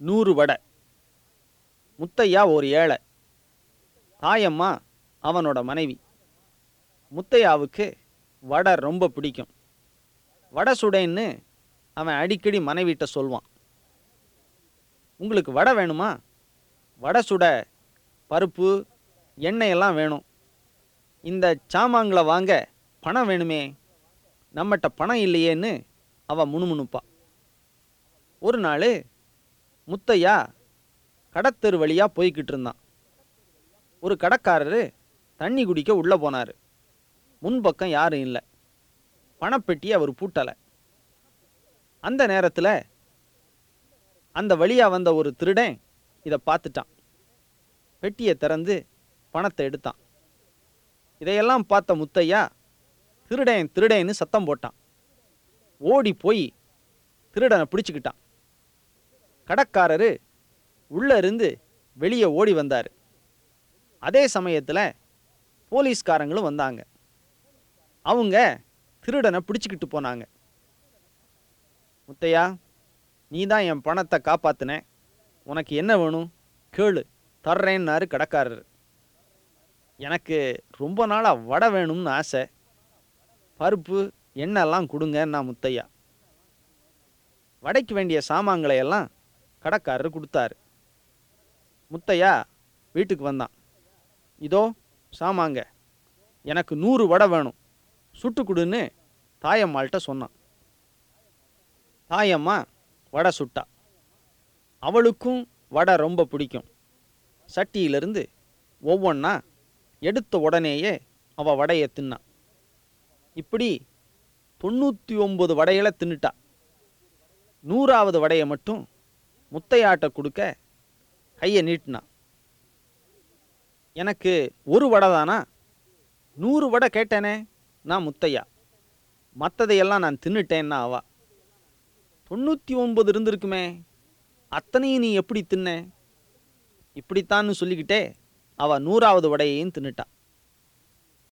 நூறு வடை முத்தையா ஒரு ஏழை தாயம்மா அவனோட மனைவி முத்தையாவுக்கு வடை ரொம்ப பிடிக்கும் வடை சுடேன்னு அவன் அடிக்கடி மனைவிட்ட சொல்வான் உங்களுக்கு வடை வேணுமா வடை சுட பருப்பு எண்ணெயெல்லாம் வேணும் இந்த சாமான்களை வாங்க பணம் வேணுமே நம்மகிட்ட பணம் இல்லையேன்னு அவ முணுமுணுப்பா ஒரு நாள் முத்தையா கடத்தெரு வழியா போய்கிட்டு இருந்தான் ஒரு கடைக்காரரு தண்ணி குடிக்க உள்ள போனாரு முன்பக்கம் யாரும் இல்லை பணப்பெட்டியை அவர் பூட்டலை அந்த நேரத்தில் அந்த வழியா வந்த ஒரு திருடன் இதை பார்த்துட்டான் பெட்டியை திறந்து பணத்தை எடுத்தான் இதையெல்லாம் பார்த்த முத்தையா திருடன் திருடேன்னு சத்தம் போட்டான் ஓடி போய் திருடனை பிடிச்சுக்கிட்டான் கடக்காரரு உள்ள இருந்து வெளியே ஓடி வந்தார் அதே சமயத்தில் போலீஸ்காரங்களும் வந்தாங்க அவங்க திருடனை பிடிச்சிக்கிட்டு போனாங்க முத்தையா நீ தான் என் பணத்தை காப்பாத்தின உனக்கு என்ன வேணும் கேளு தர்றேன்னாரு கடைக்காரர் எனக்கு ரொம்ப நாளாக வடை வேணும்னு ஆசை பருப்பு எண்ணெய்லாம் கொடுங்கன்னா முத்தையா வடைக்கு வேண்டிய சாமான்களை எல்லாம் கடைக்காரர் கொடுத்தாரு முத்தையா வீட்டுக்கு வந்தான் இதோ சாமாங்க எனக்கு நூறு வடை வேணும் சுட்டு கொடுன்னு தாயம்மாள்கிட்ட சொன்னான் தாயம்மா வடை சுட்டா அவளுக்கும் வடை ரொம்ப பிடிக்கும் சட்டியிலிருந்து ஒவ்வொன்றா எடுத்த உடனேயே அவ வடையை தின்னான் இப்படி தொண்ணூற்றி ஒம்பது வடைகளை தின்னுட்டா நூறாவது வடையை மட்டும் முத்தையாட்ட கொடுக்க கையை நீட்டினான் எனக்கு ஒரு வடை தானா நூறு வடை கேட்டேனே நான் முத்தையா மற்றதையெல்லாம் நான் தின்னுட்டேன்னா அவா தொண்ணூற்றி ஒன்பது இருந்திருக்குமே அத்தனையும் நீ எப்படி தின்ன இப்படித்தான்னு சொல்லிக்கிட்டே அவ நூறாவது வடையையும் தின்னுட்டான்